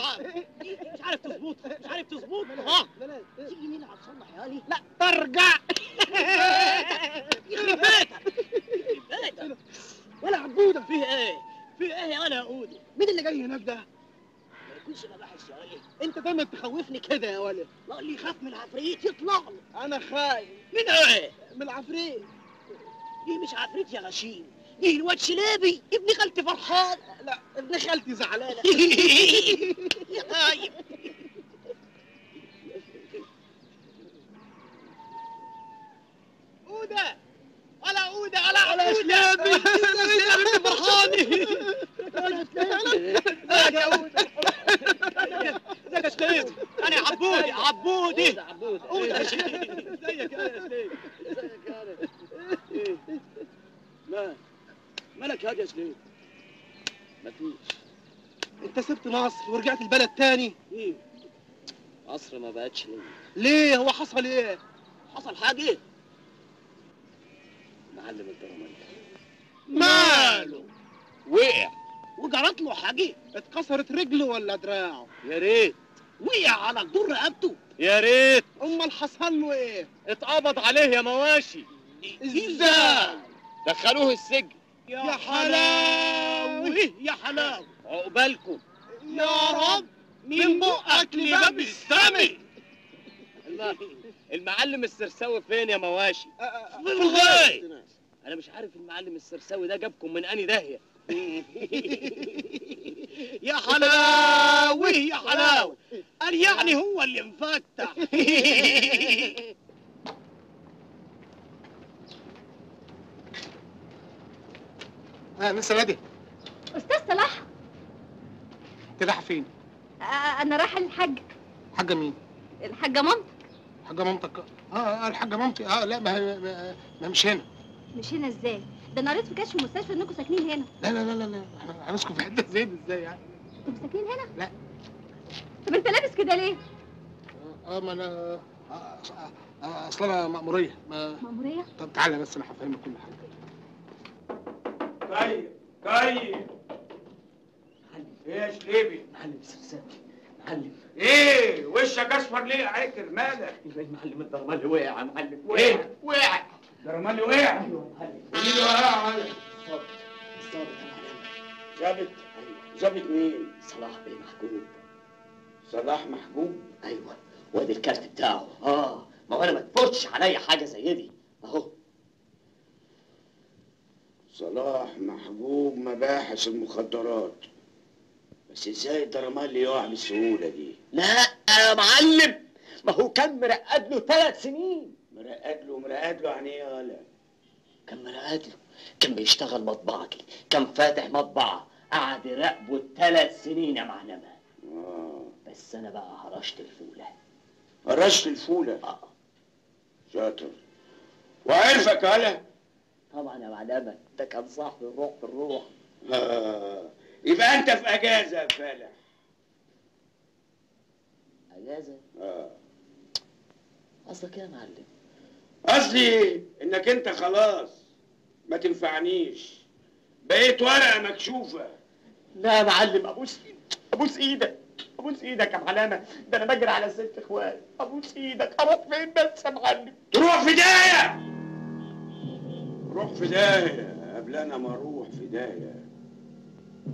حاجه مش عارف تظبطها مش عارف تظبطها ها بلاش تيجي نلعب صلح يا علي لا ترجع يخرب بيتك يخرب بيتك ولا عبوده فيه ايه فيه ايه يا انا اقوله مين اللي جاي هناك ده ما يكونش مباحث يا علي انت دايما تخوفني كده يا ولد لا اللي يخاف من العفريت يطلع له انا خايف من ايه من العفريت دي مش عفريت يا غشيم دي الواد شلابي ابن خالتي فرحان لا ابن خالتي زعلانه يا خايف اوده ولا عودة ولا ولا عودة شلابي. انت فرحاني ازيك يا عودة ازيك يا شليب انا عبودي عبودي عبوده عودة يا شليب ازيك يا شليب ما مالك يا شليب مفيش انت سبت مصر ورجعت البلد تاني ايه مصر ما بقتش ليا ليه هو حصل ايه حصل حاجة معلم الدرامات ماله وقع وجرت له حاجة اتكسرت رجله ولا دراعه يا ريت وقع على جدور رقبته يا ريت امال حصل له ايه اتقبض عليه يا مواشي ازاي دخلوه السجن يا يا حلاوي يا حلاوي عقبالكم يا رب من بقك لباب السما الم- المعلم السرساوي فين يا مواشي في الغاية انا مش عارف المعلم السرساوي ده جابكم من اني داهيه يا حلاوي يا حلاوي قال يعني هو اللي مفتح اه لسه نادي استاذ صلاح انت رايحه فين آه، انا رايحه للحاج حاجه مين الحاجه مامتك حاجه مامتك اه اه الحاجه مامتي اه لا ما هي ما- ما مش هنا مش هنا ازاي ده انا قريت في كشف المستشفى انكم ساكنين هنا لا لا لا لا لا احنا هنسكن في حته زي دي ازاي يعني انتوا ساكنين هنا لا. طب انت لابس كده ليه اه آه، ما انا آه، آه، آه، اصل انا مأمورية ما مأمورية طب تعالى بس انا هفهمك كل حاجه طيب طيب ايه يا شليبي معلم السرساوي معلم ايه وشك اصفر ليه يا عكر مالك المعلم الدرمالي وقع يا معلم وقع ايه؟ وقع درمالي وقع ايوه يا معلم ايده وقع على الصبر الصبر يا معلم ظابط ظابط مين صلاح بيه محجوب صلاح محجوب ايوه وادي الكارت بتاعه اه ما هو انا ما تفوتش عليا حاجه زي دي اهو صلاح محجوب مباحث المخدرات بس ازاي الدرمالي يقع بالسهوله دي لا يا معلم ما هو كان مرقد له ثلاث سنين مرقد له مرقد له يعني ايه يالا كان مرقد له كان بيشتغل مطبعة كده كان فاتح مطبعة قعد يراقبه ثلاث سنين يا معلمة اه بس انا بقى هرشت الفولة قرشت الفوله اه شاطر وعرفك يالا طبعا يا معلمة ده كان صاحبي الروح بالروح آه. يبقى انت في اجازه يا فالح اجازة آه. قصدك ايه يا معلم قصدي انك انت خلاص ما تنفعنيش بقيت ورقه مكشوفه لا يا معلم ابوس ابوس ايدك ابوس ايدك يا معلمة ده انا بجري على ست اخوات ابوس ايدك اروح فين بس يا معلم تروح في داهيه روح في داهيه قبل انا ما اروح في داهيه